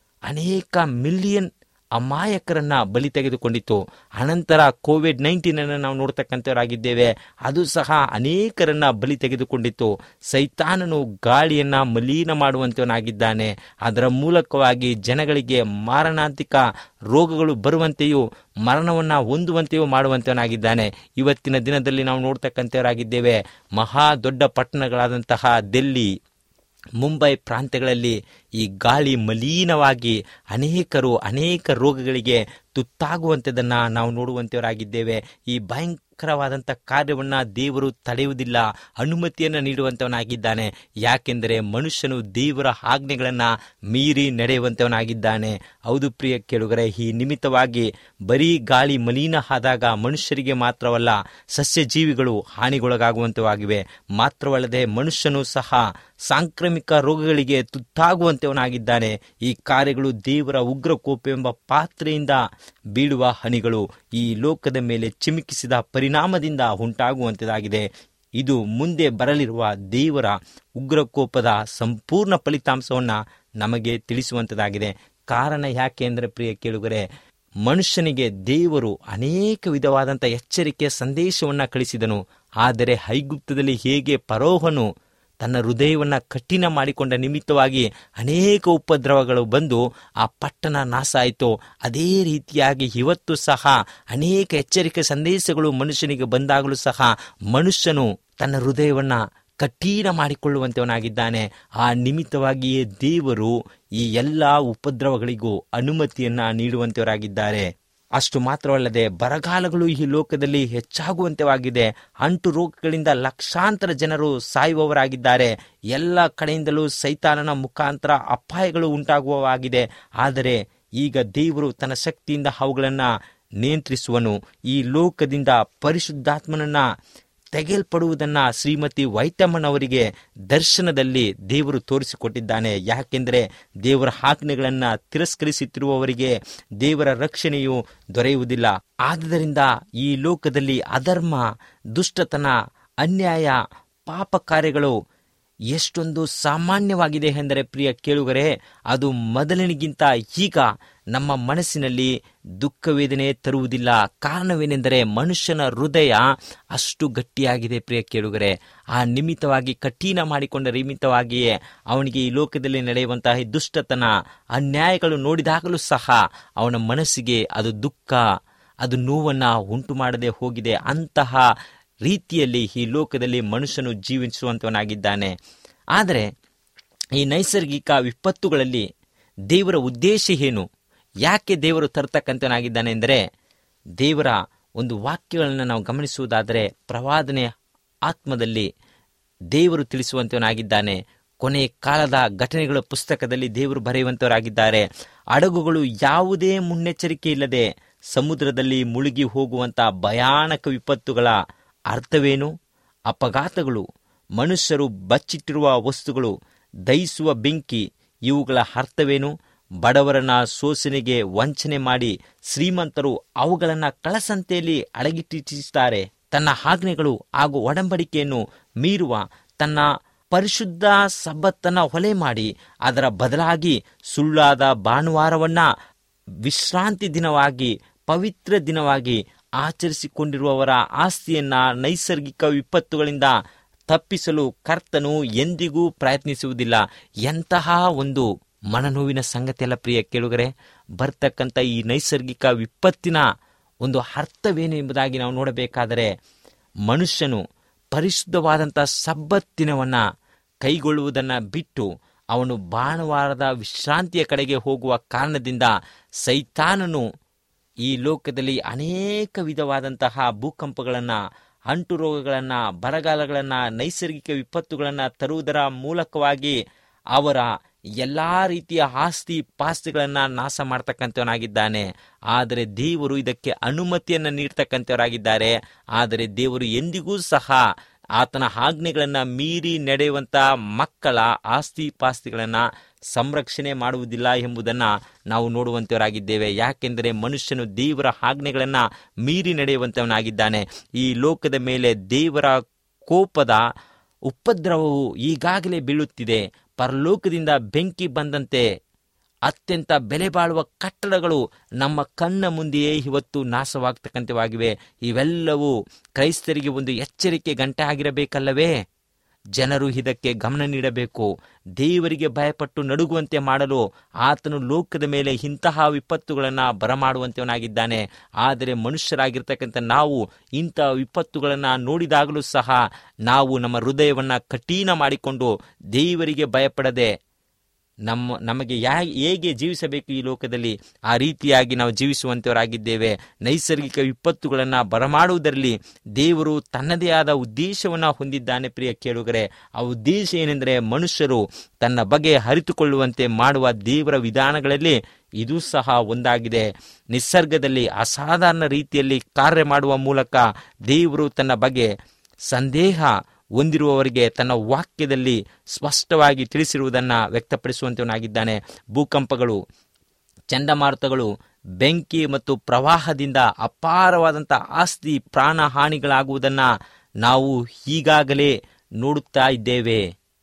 ಅನೇಕ ಮಿಲಿಯನ್ ಅಮಾಯಕರನ್ನ ಬಲಿ ತೆಗೆದುಕೊಂಡಿತ್ತು ಅನಂತರ ಕೋವಿಡ್ ನೈನ್ಟೀನ್ ಅನ್ನು ನಾವು ನೋಡ್ತಕ್ಕಂಥವರಾಗಿದ್ದೇವೆ ಅದು ಸಹ ಅನೇಕರನ್ನ ಬಲಿ ತೆಗೆದುಕೊಂಡಿತ್ತು ಸೈತಾನನು ಗಾಳಿಯನ್ನ ಮಲೀನ ಮಾಡುವಂತವನಾಗಿದ್ದಾನೆ ಅದರ ಮೂಲಕವಾಗಿ ಜನಗಳಿಗೆ ಮಾರಣಾಂತಿಕ ರೋಗಗಳು ಬರುವಂತೆಯೂ ಮರಣವನ್ನ ಹೊಂದುವಂತೆಯೂ ಮಾಡುವಂತವನಾಗಿದ್ದಾನೆ ಇವತ್ತಿನ ದಿನದಲ್ಲಿ ನಾವು ನೋಡ್ತಕ್ಕಂಥವರಾಗಿದ್ದೇವೆ ಮಹಾ ದೊಡ್ಡ ಪಟ್ಟಣಗಳಾದಂತಹ ದಿಲ್ಲಿ ಮುಂಬೈ ಪ್ರಾಂತ್ಯಗಳಲ್ಲಿ ಈ ಗಾಳಿ ಮಲೀನವಾಗಿ ಅನೇಕರು ಅನೇಕ ರೋಗಗಳಿಗೆ ತುತ್ತಾಗುವಂಥದ್ದನ್ನು ನಾವು ನೋಡುವಂಥವರಾಗಿದ್ದೇವೆ ಈ ಭಯಂಕರವಾದಂಥ ಕಾರ್ಯವನ್ನ ದೇವರು ತಡೆಯುವುದಿಲ್ಲ ಅನುಮತಿಯನ್ನು ನೀಡುವಂಥವನಾಗಿದ್ದಾನೆ ಯಾಕೆಂದರೆ ಮನುಷ್ಯನು ದೇವರ ಆಜ್ಞೆಗಳನ್ನು ಮೀರಿ ನಡೆಯುವಂಥವನಾಗಿದ್ದಾನೆ ಹೌದು ಪ್ರಿಯ ಕೇಳುಗರೆ ಈ ನಿಮಿತ್ತವಾಗಿ ಬರೀ ಗಾಳಿ ಮಲೀನ ಆದಾಗ ಮನುಷ್ಯರಿಗೆ ಮಾತ್ರವಲ್ಲ ಸಸ್ಯ ಜೀವಿಗಳು ಹಾನಿಗೊಳಗಾಗುವಂತವಾಗಿವೆ ಮಾತ್ರವಲ್ಲದೆ ಮನುಷ್ಯನು ಸಹ ಸಾಂಕ್ರಾಮಿಕ ರೋಗಗಳಿಗೆ ತುತ್ತಾಗುವಂತವನಾಗಿದ್ದಾನೆ ಈ ಕಾರ್ಯಗಳು ದೇವರ ಉಗ್ರ ಕೋಪ ಎಂಬ ಪಾತ್ರೆಯಿಂದ ಬೀಳುವ ಹನಿಗಳು ಈ ಲೋಕದ ಮೇಲೆ ಚಿಮುಕಿಸಿದ ಪರಿಣಾಮದಿಂದ ಉಂಟಾಗುವಂತದಾಗಿದೆ ಇದು ಮುಂದೆ ಬರಲಿರುವ ದೇವರ ಉಗ್ರಕೋಪದ ಸಂಪೂರ್ಣ ಫಲಿತಾಂಶವನ್ನ ನಮಗೆ ತಿಳಿಸುವಂತದಾಗಿದೆ ಕಾರಣ ಯಾಕೆ ಅಂದರೆ ಪ್ರಿಯ ಕೇಳುಗರೆ ಮನುಷ್ಯನಿಗೆ ದೇವರು ಅನೇಕ ವಿಧವಾದಂಥ ಎಚ್ಚರಿಕೆಯ ಸಂದೇಶವನ್ನ ಕಳಿಸಿದನು ಆದರೆ ಐಗುಪ್ತದಲ್ಲಿ ಹೇಗೆ ಪರೋಹನು ತನ್ನ ಹೃದಯವನ್ನ ಕಠಿಣ ಮಾಡಿಕೊಂಡ ನಿಮಿತ್ತವಾಗಿ ಅನೇಕ ಉಪದ್ರವಗಳು ಬಂದು ಆ ಪಟ್ಟಣ ನಾಶ ಆಯಿತು ಅದೇ ರೀತಿಯಾಗಿ ಇವತ್ತು ಸಹ ಅನೇಕ ಎಚ್ಚರಿಕೆ ಸಂದೇಶಗಳು ಮನುಷ್ಯನಿಗೆ ಬಂದಾಗಲೂ ಸಹ ಮನುಷ್ಯನು ತನ್ನ ಹೃದಯವನ್ನ ಕಠಿಣ ಮಾಡಿಕೊಳ್ಳುವಂತವನಾಗಿದ್ದಾನೆ ಆ ನಿಮಿತ್ತವಾಗಿಯೇ ದೇವರು ಈ ಎಲ್ಲ ಉಪದ್ರವಗಳಿಗೂ ಅನುಮತಿಯನ್ನ ನೀಡುವಂತವರಾಗಿದ್ದಾರೆ ಅಷ್ಟು ಮಾತ್ರವಲ್ಲದೆ ಬರಗಾಲಗಳು ಈ ಲೋಕದಲ್ಲಿ ಹೆಚ್ಚಾಗುವಂತವಾಗಿದೆ ಅಂಟು ರೋಗಗಳಿಂದ ಲಕ್ಷಾಂತರ ಜನರು ಸಾಯುವವರಾಗಿದ್ದಾರೆ ಎಲ್ಲ ಕಡೆಯಿಂದಲೂ ಸೈತಾನನ ಮುಖಾಂತರ ಅಪಾಯಗಳು ಉಂಟಾಗುವವಾಗಿದೆ ಆದರೆ ಈಗ ದೇವರು ತನ್ನ ಶಕ್ತಿಯಿಂದ ಅವುಗಳನ್ನ ನಿಯಂತ್ರಿಸುವನು ಈ ಲೋಕದಿಂದ ಪರಿಶುದ್ಧಾತ್ಮನನ್ನ ತೆಗೆಯಲ್ಪಡುವುದನ್ನ ಶ್ರೀಮತಿ ವೈತಮ್ಮನವರಿಗೆ ದರ್ಶನದಲ್ಲಿ ದೇವರು ತೋರಿಸಿಕೊಟ್ಟಿದ್ದಾನೆ ಯಾಕೆಂದರೆ ದೇವರ ಆಜ್ಞೆಗಳನ್ನ ತಿರಸ್ಕರಿಸುತ್ತಿರುವವರಿಗೆ ದೇವರ ರಕ್ಷಣೆಯು ದೊರೆಯುವುದಿಲ್ಲ ಆದ್ದರಿಂದ ಈ ಲೋಕದಲ್ಲಿ ಅಧರ್ಮ ದುಷ್ಟತನ ಅನ್ಯಾಯ ಪಾಪ ಕಾರ್ಯಗಳು ಎಷ್ಟೊಂದು ಸಾಮಾನ್ಯವಾಗಿದೆ ಎಂದರೆ ಪ್ರಿಯ ಕೇಳುಗರೆ ಅದು ಮೊದಲಿನಿಗಿಂತ ಈಗ ನಮ್ಮ ಮನಸ್ಸಿನಲ್ಲಿ ದುಃಖ ವೇದನೆ ತರುವುದಿಲ್ಲ ಕಾರಣವೇನೆಂದರೆ ಮನುಷ್ಯನ ಹೃದಯ ಅಷ್ಟು ಗಟ್ಟಿಯಾಗಿದೆ ಪ್ರಿಯ ಕೇಳುಗರೆ ಆ ನಿಮಿತ್ತವಾಗಿ ಕಠಿಣ ಮಾಡಿಕೊಂಡ ನಿಮಿತ್ತವಾಗಿಯೇ ಅವನಿಗೆ ಈ ಲೋಕದಲ್ಲಿ ನಡೆಯುವಂತಹ ಈ ದುಷ್ಟತನ ಅನ್ಯಾಯಗಳು ನೋಡಿದಾಗಲೂ ಸಹ ಅವನ ಮನಸ್ಸಿಗೆ ಅದು ದುಃಖ ಅದು ನೋವನ್ನ ಉಂಟು ಮಾಡದೆ ಹೋಗಿದೆ ಅಂತಹ ರೀತಿಯಲ್ಲಿ ಈ ಲೋಕದಲ್ಲಿ ಮನುಷ್ಯನು ಜೀವಿಸುವಂತವನಾಗಿದ್ದಾನೆ ಆದರೆ ಈ ನೈಸರ್ಗಿಕ ವಿಪತ್ತುಗಳಲ್ಲಿ ದೇವರ ಉದ್ದೇಶ ಏನು ಯಾಕೆ ದೇವರು ತರ್ತಕ್ಕಂಥವನಾಗಿದ್ದಾನೆ ಎಂದರೆ ದೇವರ ಒಂದು ವಾಕ್ಯಗಳನ್ನು ನಾವು ಗಮನಿಸುವುದಾದರೆ ಪ್ರವಾದನೆ ಆತ್ಮದಲ್ಲಿ ದೇವರು ತಿಳಿಸುವಂತವನಾಗಿದ್ದಾನೆ ಕೊನೆ ಕಾಲದ ಘಟನೆಗಳ ಪುಸ್ತಕದಲ್ಲಿ ದೇವರು ಬರೆಯುವಂತವರಾಗಿದ್ದಾರೆ ಹಡಗುಗಳು ಯಾವುದೇ ಮುನ್ನೆಚ್ಚರಿಕೆ ಇಲ್ಲದೆ ಸಮುದ್ರದಲ್ಲಿ ಮುಳುಗಿ ಹೋಗುವಂತ ಭಯಾನಕ ವಿಪತ್ತುಗಳ ಅರ್ಥವೇನು ಅಪಘಾತಗಳು ಮನುಷ್ಯರು ಬಚ್ಚಿಟ್ಟಿರುವ ವಸ್ತುಗಳು ದಹಿಸುವ ಬೆಂಕಿ ಇವುಗಳ ಅರ್ಥವೇನು ಬಡವರನ್ನ ಶೋಷಣೆಗೆ ವಂಚನೆ ಮಾಡಿ ಶ್ರೀಮಂತರು ಅವುಗಳನ್ನು ಕಳಸಂತೆಯಲ್ಲಿ ಅಡಗಿಟ್ಟಿಸುತ್ತಾರೆ ತನ್ನ ಆಜ್ಞೆಗಳು ಹಾಗೂ ಒಡಂಬಡಿಕೆಯನ್ನು ಮೀರುವ ತನ್ನ ಪರಿಶುದ್ಧ ಸಬ್ಬತ್ತನ್ನ ಹೊಲೆ ಮಾಡಿ ಅದರ ಬದಲಾಗಿ ಸುಳ್ಳಾದ ಭಾನುವಾರವನ್ನ ವಿಶ್ರಾಂತಿ ದಿನವಾಗಿ ಪವಿತ್ರ ದಿನವಾಗಿ ಆಚರಿಸಿಕೊಂಡಿರುವವರ ಆಸ್ತಿಯನ್ನ ನೈಸರ್ಗಿಕ ವಿಪತ್ತುಗಳಿಂದ ತಪ್ಪಿಸಲು ಕರ್ತನು ಎಂದಿಗೂ ಪ್ರಯತ್ನಿಸುವುದಿಲ್ಲ ಎಂತಹ ಒಂದು ಮನನೋವಿನ ಸಂಗತಿಯಲ್ಲ ಪ್ರಿಯ ಕೇಳುಗರೆ ಬರ್ತಕ್ಕಂಥ ಈ ನೈಸರ್ಗಿಕ ವಿಪತ್ತಿನ ಒಂದು ಅರ್ಥವೇನು ಎಂಬುದಾಗಿ ನಾವು ನೋಡಬೇಕಾದರೆ ಮನುಷ್ಯನು ಪರಿಶುದ್ಧವಾದಂಥ ಸಬ್ಬತ್ತಿನವನ್ನ ಕೈಗೊಳ್ಳುವುದನ್ನ ಬಿಟ್ಟು ಅವನು ಭಾನುವಾರದ ವಿಶ್ರಾಂತಿಯ ಕಡೆಗೆ ಹೋಗುವ ಕಾರಣದಿಂದ ಸೈತಾನನು ಈ ಲೋಕದಲ್ಲಿ ಅನೇಕ ವಿಧವಾದಂತಹ ಭೂಕಂಪಗಳನ್ನು ಅಂಟು ರೋಗಗಳನ್ನು ಬರಗಾಲಗಳನ್ನು ನೈಸರ್ಗಿಕ ವಿಪತ್ತುಗಳನ್ನು ತರುವುದರ ಮೂಲಕವಾಗಿ ಅವರ ಎಲ್ಲಾ ರೀತಿಯ ಆಸ್ತಿ ಪಾಸ್ತಿಗಳನ್ನ ನಾಶ ಮಾಡ್ತಕ್ಕಂಥವನಾಗಿದ್ದಾನೆ ಆದರೆ ದೇವರು ಇದಕ್ಕೆ ಅನುಮತಿಯನ್ನು ನೀಡ್ತಕ್ಕಂಥವರಾಗಿದ್ದಾರೆ ಆದರೆ ದೇವರು ಎಂದಿಗೂ ಸಹ ಆತನ ಆಜ್ಞೆಗಳನ್ನ ಮೀರಿ ನಡೆಯುವಂತ ಮಕ್ಕಳ ಆಸ್ತಿ ಪಾಸ್ತಿಗಳನ್ನ ಸಂರಕ್ಷಣೆ ಮಾಡುವುದಿಲ್ಲ ಎಂಬುದನ್ನ ನಾವು ನೋಡುವಂತವರಾಗಿದ್ದೇವೆ ಯಾಕೆಂದರೆ ಮನುಷ್ಯನು ದೇವರ ಆಜ್ಞೆಗಳನ್ನ ಮೀರಿ ನಡೆಯುವಂತವನಾಗಿದ್ದಾನೆ ಈ ಲೋಕದ ಮೇಲೆ ದೇವರ ಕೋಪದ ಉಪದ್ರವವು ಈಗಾಗಲೇ ಬೀಳುತ್ತಿದೆ ಪರಲೋಕದಿಂದ ಬೆಂಕಿ ಬಂದಂತೆ ಅತ್ಯಂತ ಬೆಲೆ ಬಾಳುವ ಕಟ್ಟಡಗಳು ನಮ್ಮ ಕಣ್ಣ ಮುಂದೆಯೇ ಇವತ್ತು ನಾಶವಾಗ್ತಕ್ಕಂಥವಾಗಿವೆ ಇವೆಲ್ಲವೂ ಕ್ರೈಸ್ತರಿಗೆ ಒಂದು ಎಚ್ಚರಿಕೆ ಗಂಟೆ ಆಗಿರಬೇಕಲ್ಲವೇ ಜನರು ಇದಕ್ಕೆ ಗಮನ ನೀಡಬೇಕು ದೇವರಿಗೆ ಭಯಪಟ್ಟು ನಡುಗುವಂತೆ ಮಾಡಲು ಆತನು ಲೋಕದ ಮೇಲೆ ಇಂತಹ ವಿಪತ್ತುಗಳನ್ನು ಬರಮಾಡುವಂತವನಾಗಿದ್ದಾನೆ ಆದರೆ ಮನುಷ್ಯರಾಗಿರ್ತಕ್ಕಂಥ ನಾವು ಇಂತಹ ವಿಪತ್ತುಗಳನ್ನು ನೋಡಿದಾಗಲೂ ಸಹ ನಾವು ನಮ್ಮ ಹೃದಯವನ್ನು ಕಠಿಣ ಮಾಡಿಕೊಂಡು ದೇವರಿಗೆ ಭಯಪಡದೆ ನಮ್ಮ ನಮಗೆ ಯಾ ಹೇಗೆ ಜೀವಿಸಬೇಕು ಈ ಲೋಕದಲ್ಲಿ ಆ ರೀತಿಯಾಗಿ ನಾವು ಜೀವಿಸುವಂತವರಾಗಿದ್ದೇವೆ ನೈಸರ್ಗಿಕ ವಿಪತ್ತುಗಳನ್ನು ಬರಮಾಡುವುದರಲ್ಲಿ ದೇವರು ತನ್ನದೇ ಆದ ಉದ್ದೇಶವನ್ನು ಹೊಂದಿದ್ದಾನೆ ಪ್ರಿಯ ಕೇಳುಗರೆ ಆ ಉದ್ದೇಶ ಏನೆಂದರೆ ಮನುಷ್ಯರು ತನ್ನ ಬಗ್ಗೆ ಅರಿತುಕೊಳ್ಳುವಂತೆ ಮಾಡುವ ದೇವರ ವಿಧಾನಗಳಲ್ಲಿ ಇದು ಸಹ ಒಂದಾಗಿದೆ ನಿಸರ್ಗದಲ್ಲಿ ಅಸಾಧಾರಣ ರೀತಿಯಲ್ಲಿ ಕಾರ್ಯ ಮಾಡುವ ಮೂಲಕ ದೇವರು ತನ್ನ ಬಗ್ಗೆ ಸಂದೇಹ ಹೊಂದಿರುವವರಿಗೆ ತನ್ನ ವಾಕ್ಯದಲ್ಲಿ ಸ್ಪಷ್ಟವಾಗಿ ತಿಳಿಸಿರುವುದನ್ನು ವ್ಯಕ್ತಪಡಿಸುವಂತವನಾಗಿದ್ದಾನೆ ಭೂಕಂಪಗಳು ಚಂಡಮಾರುತಗಳು ಬೆಂಕಿ ಮತ್ತು ಪ್ರವಾಹದಿಂದ ಅಪಾರವಾದಂಥ ಆಸ್ತಿ ಪ್ರಾಣ ಹಾನಿಗಳಾಗುವುದನ್ನು ನಾವು ಈಗಾಗಲೇ ನೋಡುತ್ತಾ ಇದ್ದೇವೆ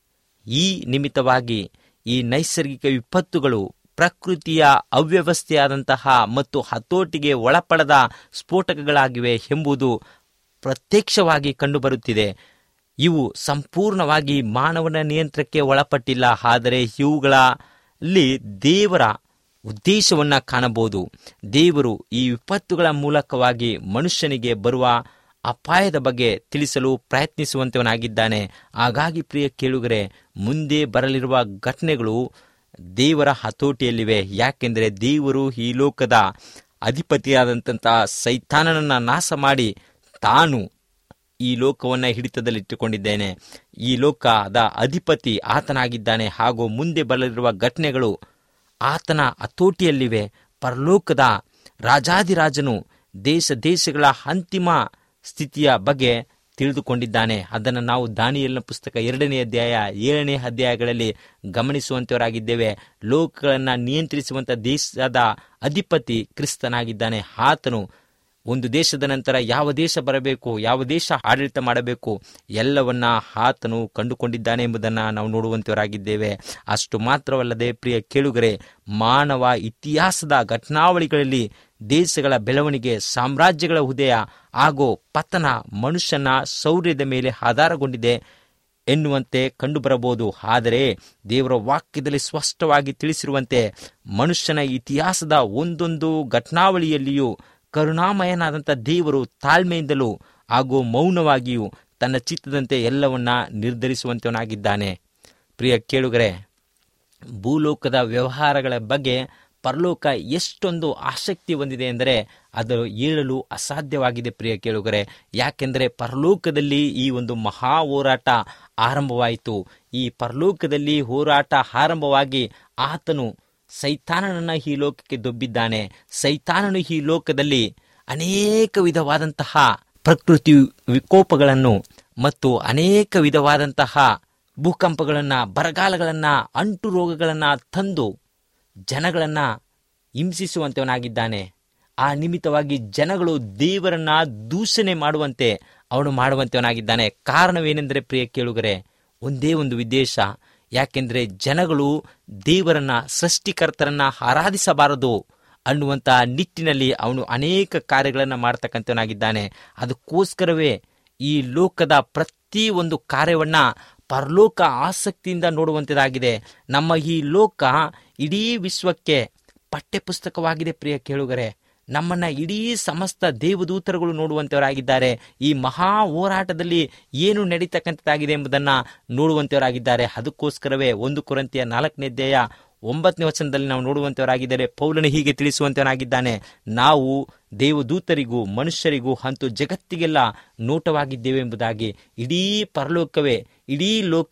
ಈ ನಿಮಿತ್ತವಾಗಿ ಈ ನೈಸರ್ಗಿಕ ವಿಪತ್ತುಗಳು ಪ್ರಕೃತಿಯ ಅವ್ಯವಸ್ಥೆಯಾದಂತಹ ಮತ್ತು ಹತೋಟಿಗೆ ಒಳಪಡದ ಸ್ಫೋಟಕಗಳಾಗಿವೆ ಎಂಬುದು ಪ್ರತ್ಯಕ್ಷವಾಗಿ ಕಂಡುಬರುತ್ತಿದೆ ಇವು ಸಂಪೂರ್ಣವಾಗಿ ಮಾನವನ ನಿಯಂತ್ರಣಕ್ಕೆ ಒಳಪಟ್ಟಿಲ್ಲ ಆದರೆ ಇವುಗಳಲ್ಲಿ ದೇವರ ಉದ್ದೇಶವನ್ನ ಕಾಣಬಹುದು ದೇವರು ಈ ವಿಪತ್ತುಗಳ ಮೂಲಕವಾಗಿ ಮನುಷ್ಯನಿಗೆ ಬರುವ ಅಪಾಯದ ಬಗ್ಗೆ ತಿಳಿಸಲು ಪ್ರಯತ್ನಿಸುವಂತವನಾಗಿದ್ದಾನೆ ಹಾಗಾಗಿ ಪ್ರಿಯ ಕೇಳುಗರೆ ಮುಂದೆ ಬರಲಿರುವ ಘಟನೆಗಳು ದೇವರ ಹತೋಟಿಯಲ್ಲಿವೆ ಯಾಕೆಂದರೆ ದೇವರು ಈ ಲೋಕದ ಅಧಿಪತಿಯಾದಂತಹ ಸೈತಾನನನ್ನ ನಾಶ ಮಾಡಿ ತಾನು ಈ ಲೋಕವನ್ನ ಹಿಡಿತದಲ್ಲಿಟ್ಟುಕೊಂಡಿದ್ದೇನೆ ಈ ಲೋಕದ ಅಧಿಪತಿ ಆತನಾಗಿದ್ದಾನೆ ಹಾಗೂ ಮುಂದೆ ಬರಲಿರುವ ಘಟನೆಗಳು ಆತನ ಹತೋಟಿಯಲ್ಲಿವೆ ಪರಲೋಕದ ರಾಜಾದಿರಾಜನು ದೇಶ ದೇಶಗಳ ಅಂತಿಮ ಸ್ಥಿತಿಯ ಬಗ್ಗೆ ತಿಳಿದುಕೊಂಡಿದ್ದಾನೆ ಅದನ್ನು ನಾವು ದಾನಿಯಲ್ನ ಪುಸ್ತಕ ಎರಡನೇ ಅಧ್ಯಾಯ ಏಳನೇ ಅಧ್ಯಾಯಗಳಲ್ಲಿ ಗಮನಿಸುವಂತವರಾಗಿದ್ದೇವೆ ಲೋಕಗಳನ್ನು ನಿಯಂತ್ರಿಸುವಂತ ದೇಶದ ಅಧಿಪತಿ ಕ್ರಿಸ್ತನಾಗಿದ್ದಾನೆ ಆತನು ಒಂದು ದೇಶದ ನಂತರ ಯಾವ ದೇಶ ಬರಬೇಕು ಯಾವ ದೇಶ ಆಡಳಿತ ಮಾಡಬೇಕು ಎಲ್ಲವನ್ನ ಆತನು ಕಂಡುಕೊಂಡಿದ್ದಾನೆ ಎಂಬುದನ್ನು ನಾವು ನೋಡುವಂತವರಾಗಿದ್ದೇವೆ ಅಷ್ಟು ಮಾತ್ರವಲ್ಲದೆ ಪ್ರಿಯ ಕೇಳುಗರೆ ಮಾನವ ಇತಿಹಾಸದ ಘಟನಾವಳಿಗಳಲ್ಲಿ ದೇಶಗಳ ಬೆಳವಣಿಗೆ ಸಾಮ್ರಾಜ್ಯಗಳ ಉದಯ ಹಾಗೂ ಪತನ ಮನುಷ್ಯನ ಶೌರ್ಯದ ಮೇಲೆ ಆಧಾರಗೊಂಡಿದೆ ಎನ್ನುವಂತೆ ಕಂಡುಬರಬಹುದು ಆದರೆ ದೇವರ ವಾಕ್ಯದಲ್ಲಿ ಸ್ಪಷ್ಟವಾಗಿ ತಿಳಿಸಿರುವಂತೆ ಮನುಷ್ಯನ ಇತಿಹಾಸದ ಒಂದೊಂದು ಘಟನಾವಳಿಯಲ್ಲಿಯೂ ಕರುಣಾಮಯನಾದಂಥ ದೇವರು ತಾಳ್ಮೆಯಿಂದಲೂ ಹಾಗೂ ಮೌನವಾಗಿಯೂ ತನ್ನ ಚಿತ್ತದಂತೆ ಎಲ್ಲವನ್ನ ನಿರ್ಧರಿಸುವಂತವನಾಗಿದ್ದಾನೆ ಪ್ರಿಯ ಕೇಳುಗರೆ ಭೂಲೋಕದ ವ್ಯವಹಾರಗಳ ಬಗ್ಗೆ ಪರಲೋಕ ಎಷ್ಟೊಂದು ಆಸಕ್ತಿ ಹೊಂದಿದೆ ಎಂದರೆ ಅದು ಹೇಳಲು ಅಸಾಧ್ಯವಾಗಿದೆ ಪ್ರಿಯ ಕೇಳುಗರೆ ಯಾಕೆಂದರೆ ಪರಲೋಕದಲ್ಲಿ ಈ ಒಂದು ಮಹಾ ಹೋರಾಟ ಆರಂಭವಾಯಿತು ಈ ಪರಲೋಕದಲ್ಲಿ ಹೋರಾಟ ಆರಂಭವಾಗಿ ಆತನು ಸೈತಾನನನ್ನ ಈ ಲೋಕಕ್ಕೆ ದೊಬ್ಬಿದ್ದಾನೆ ಸೈತಾನನು ಈ ಲೋಕದಲ್ಲಿ ಅನೇಕ ವಿಧವಾದಂತಹ ಪ್ರಕೃತಿ ವಿಕೋಪಗಳನ್ನು ಮತ್ತು ಅನೇಕ ವಿಧವಾದಂತಹ ಭೂಕಂಪಗಳನ್ನ ಬರಗಾಲಗಳನ್ನ ಅಂಟು ರೋಗಗಳನ್ನ ತಂದು ಜನಗಳನ್ನ ಹಿಂಸಿಸುವಂತವನಾಗಿದ್ದಾನೆ ಆ ನಿಮಿತ್ತವಾಗಿ ಜನಗಳು ದೇವರನ್ನ ದೂಷಣೆ ಮಾಡುವಂತೆ ಅವನು ಮಾಡುವಂತವನಾಗಿದ್ದಾನೆ ಕಾರಣವೇನೆಂದರೆ ಪ್ರಿಯ ಕೇಳುಗರೆ ಒಂದೇ ಒಂದು ಉದ್ದೇಶ ಯಾಕೆಂದರೆ ಜನಗಳು ದೇವರನ್ನ ಸೃಷ್ಟಿಕರ್ತರನ್ನ ಆರಾಧಿಸಬಾರದು ಅನ್ನುವಂಥ ನಿಟ್ಟಿನಲ್ಲಿ ಅವನು ಅನೇಕ ಕಾರ್ಯಗಳನ್ನು ಮಾಡ್ತಕ್ಕಂಥವನಾಗಿದ್ದಾನೆ ಅದಕ್ಕೋಸ್ಕರವೇ ಈ ಲೋಕದ ಪ್ರತಿ ಒಂದು ಕಾರ್ಯವನ್ನ ಪರಲೋಕ ಆಸಕ್ತಿಯಿಂದ ನೋಡುವಂಥದ್ದಾಗಿದೆ ನಮ್ಮ ಈ ಲೋಕ ಇಡೀ ವಿಶ್ವಕ್ಕೆ ಪಠ್ಯಪುಸ್ತಕವಾಗಿದೆ ಪ್ರಿಯ ಕೇಳುಗರೆ ನಮ್ಮನ್ನ ಇಡೀ ಸಮಸ್ತ ದೇವದೂತರುಗಳು ನೋಡುವಂತವರಾಗಿದ್ದಾರೆ ಈ ಮಹಾ ಹೋರಾಟದಲ್ಲಿ ಏನು ನಡೀತಕ್ಕಂಥದ್ದಾಗಿದೆ ಎಂಬುದನ್ನ ನೋಡುವಂತವರಾಗಿದ್ದಾರೆ ಅದಕ್ಕೋಸ್ಕರವೇ ಒಂದು ಕೊರಂತಿಯ ನಾಲ್ಕನೇ ಅಧ್ಯಾಯ ಒಂಬತ್ತನೇ ವಚನದಲ್ಲಿ ನಾವು ನೋಡುವಂತವರಾಗಿದ್ದಾರೆ ಪೌಲನು ಹೀಗೆ ತಿಳಿಸುವಂತವನಾಗಿದ್ದಾನೆ ನಾವು ದೇವದೂತರಿಗೂ ಮನುಷ್ಯರಿಗೂ ಅಂತೂ ಜಗತ್ತಿಗೆಲ್ಲ ನೋಟವಾಗಿದ್ದೇವೆ ಎಂಬುದಾಗಿ ಇಡೀ ಪರಲೋಕವೇ ಇಡೀ ಲೋಕವೇ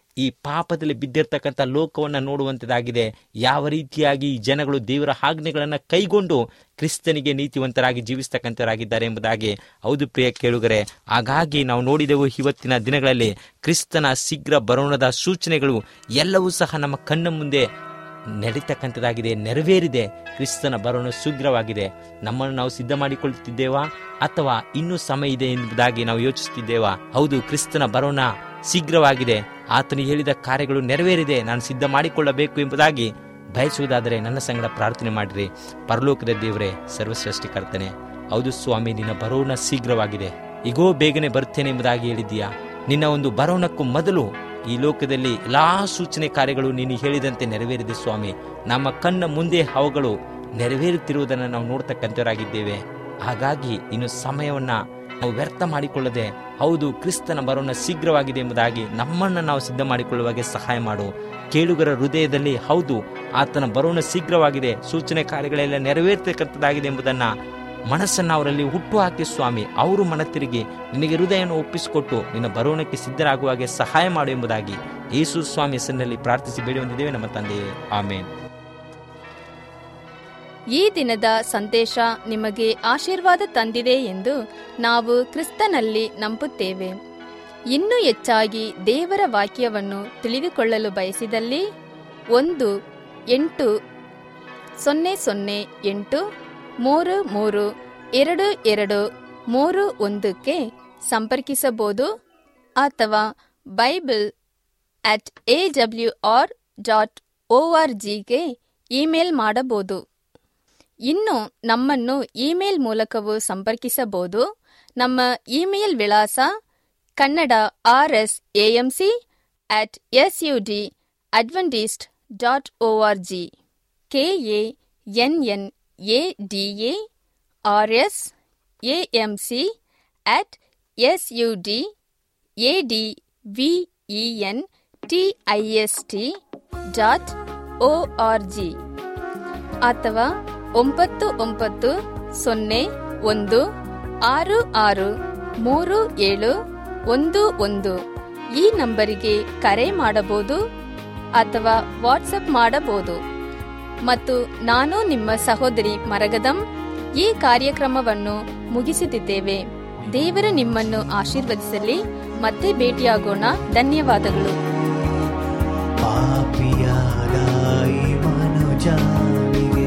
ಈ ಪಾಪದಲ್ಲಿ ಬಿದ್ದಿರ್ತಕ್ಕಂಥ ಲೋಕವನ್ನು ನೋಡುವಂಥದ್ದಾಗಿದೆ ಯಾವ ರೀತಿಯಾಗಿ ಈ ಜನಗಳು ದೇವರ ಆಜ್ಞೆಗಳನ್ನು ಕೈಗೊಂಡು ಕ್ರಿಸ್ತನಿಗೆ ನೀತಿವಂತರಾಗಿ ಜೀವಿಸ್ತಕ್ಕಂಥವರಾಗಿದ್ದಾರೆ ಎಂಬುದಾಗಿ ಹೌದು ಪ್ರಿಯ ಕೇಳುಗರೆ ಹಾಗಾಗಿ ನಾವು ನೋಡಿದೆವು ಇವತ್ತಿನ ದಿನಗಳಲ್ಲಿ ಕ್ರಿಸ್ತನ ಶೀಘ್ರ ಬರೋಣದ ಸೂಚನೆಗಳು ಎಲ್ಲವೂ ಸಹ ನಮ್ಮ ಕಣ್ಣ ಮುಂದೆ ನಡೀತಕ್ಕಂಥದ್ದಾಗಿದೆ ನೆರವೇರಿದೆ ಕ್ರಿಸ್ತನ ಬರೋಣ ಶೀಘ್ರವಾಗಿದೆ ನಮ್ಮನ್ನು ನಾವು ಸಿದ್ಧ ಮಾಡಿಕೊಳ್ಳುತ್ತಿದ್ದೇವಾ ಅಥವಾ ಇನ್ನೂ ಸಮಯ ಇದೆ ಎಂಬುದಾಗಿ ನಾವು ಯೋಚಿಸುತ್ತಿದ್ದೇವಾ ಹೌದು ಕ್ರಿಸ್ತನ ಬರೋಣ ಶೀಘ್ರವಾಗಿದೆ ಆತನು ಹೇಳಿದ ಕಾರ್ಯಗಳು ನೆರವೇರಿದೆ ನಾನು ಸಿದ್ಧ ಮಾಡಿಕೊಳ್ಳಬೇಕು ಎಂಬುದಾಗಿ ಬಯಸುವುದಾದರೆ ನನ್ನ ಸಂಗಡ ಪ್ರಾರ್ಥನೆ ಮಾಡಿರಿ ಪರಲೋಕದ ದೇವರೇ ಸರ್ವಶ್ರೇಷ್ಠಿಕರ್ತನೆ ಹೌದು ಸ್ವಾಮಿ ನಿನ್ನ ಬರೋಣ ಶೀಘ್ರವಾಗಿದೆ ಈಗೋ ಬೇಗನೆ ಬರ್ತೇನೆ ಎಂಬುದಾಗಿ ಹೇಳಿದ್ದೀಯಾ ನಿನ್ನ ಒಂದು ಬರೋಣಕ್ಕೂ ಮೊದಲು ಈ ಲೋಕದಲ್ಲಿ ಎಲ್ಲಾ ಸೂಚನೆ ಕಾರ್ಯಗಳು ನೀನು ಹೇಳಿದಂತೆ ನೆರವೇರಿದೆ ಸ್ವಾಮಿ ನಮ್ಮ ಕಣ್ಣ ಮುಂದೆ ಅವುಗಳು ನೆರವೇರುತ್ತಿರುವುದನ್ನು ನಾವು ನೋಡ್ತಕ್ಕಂಥವರಾಗಿದ್ದೇವೆ ಹಾಗಾಗಿ ಇನ್ನು ಸಮಯವನ್ನ ನಾವು ವ್ಯರ್ಥ ಮಾಡಿಕೊಳ್ಳದೆ ಹೌದು ಕ್ರಿಸ್ತನ ಬರೋಣ ಶೀಘ್ರವಾಗಿದೆ ಎಂಬುದಾಗಿ ನಮ್ಮನ್ನು ನಾವು ಸಿದ್ಧ ಮಾಡಿಕೊಳ್ಳುವಾಗೆ ಸಹಾಯ ಮಾಡು ಕೇಳುಗರ ಹೃದಯದಲ್ಲಿ ಹೌದು ಆತನ ಬರೋಣ ಶೀಘ್ರವಾಗಿದೆ ಸೂಚನೆ ಕಾರ್ಯಗಳೆಲ್ಲ ನೆರವೇರ್ತಕ್ಕಂಥದ್ದಾಗಿದೆ ಎಂಬುದನ್ನ ಮನಸ್ಸನ್ನು ಅವರಲ್ಲಿ ಹುಟ್ಟು ಹಾಕಿ ಸ್ವಾಮಿ ಅವರು ಮನ ತಿರುಗಿ ನಿನಗೆ ಹೃದಯವನ್ನು ಒಪ್ಪಿಸಿಕೊಟ್ಟು ನಿನ್ನ ಬರೋಣಕ್ಕೆ ಸಿದ್ಧರಾಗುವಾಗೆ ಸಹಾಯ ಮಾಡು ಎಂಬುದಾಗಿ ಯೇಸು ಸ್ವಾಮಿ ಹೆಸರಿನಲ್ಲಿ ಪ್ರಾರ್ಥಿಸಿ ಬೇಡಿ ಹೊಂದಿದ್ದೇವೆ ನಮ್ಮ ತಂದೆಯೇ ಆಮೇನ್ ಈ ದಿನದ ಸಂದೇಶ ನಿಮಗೆ ಆಶೀರ್ವಾದ ತಂದಿದೆ ಎಂದು ನಾವು ಕ್ರಿಸ್ತನಲ್ಲಿ ನಂಬುತ್ತೇವೆ ಇನ್ನೂ ಹೆಚ್ಚಾಗಿ ದೇವರ ವಾಕ್ಯವನ್ನು ತಿಳಿದುಕೊಳ್ಳಲು ಬಯಸಿದಲ್ಲಿ ಒಂದು ಎಂಟು ಸೊನ್ನೆ ಸೊನ್ನೆ ಎಂಟು ಮೂರು ಮೂರು ಎರಡು ಎರಡು ಮೂರು ಒಂದಕ್ಕೆ ಸಂಪರ್ಕಿಸಬಹುದು ಅಥವಾ Bible at A W R dot O R ಜಿಗೆ ಇಮೇಲ್ ಮಾಡಬಹುದು ಇನ್ನು ನಮ್ಮನ್ನು ಇಮೇಲ್ ಮೂಲಕವೂ ಸಂಪರ್ಕಿಸಬಹುದು ನಮ್ಮ ಇಮೇಲ್ ವಿಳಾಸ Kannada R S A M C at S U D Adventist dot O R G K A N N A D A R S A M C at S U D A D V E N T I S T dot O R G ಅಥವಾ ಒಂಬತ್ತು ಒಂಬತ್ತು ಸೊನ್ನೆ ಒಂದು ಆರು ಆರು ಮೂರು ಏಳು ಒಂದು ಒಂದು ಈ ನಂಬರಿಗೆ ಕರೆ ಮಾಡಬಹುದು ಅಥವಾ ವಾಟ್ಸಪ್ ಮಾಡಬಹುದು ಮತ್ತು ನಾನು ನಿಮ್ಮ ಸಹೋದರಿ ಮರಗದಂ ಈ ಕಾರ್ಯಕ್ರಮವನ್ನು ಮುಗಿಸುತ್ತಿದ್ದೇವೆ ದೇವರು ನಿಮ್ಮನ್ನು ಆಶೀರ್ವದಿಸಲಿ ಮತ್ತೆ ಭೇಟಿಯಾಗೋಣ ಧನ್ಯವಾದಗಳು ಪಾಪಿಯಾದ ಈ ಮನುಜನಿಗೆ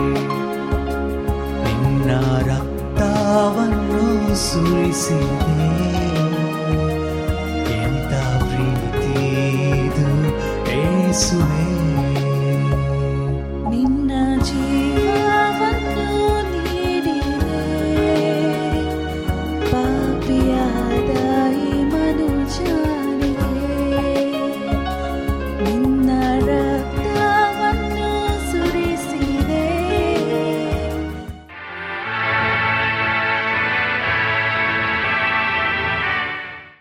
ನಿನ್ನ ರಕ್ತವನ್ನು ಸುರಿಸಿದೆ ಎಂತ ಪ್ರೀತಿ ಇದು ಏಸುವೆ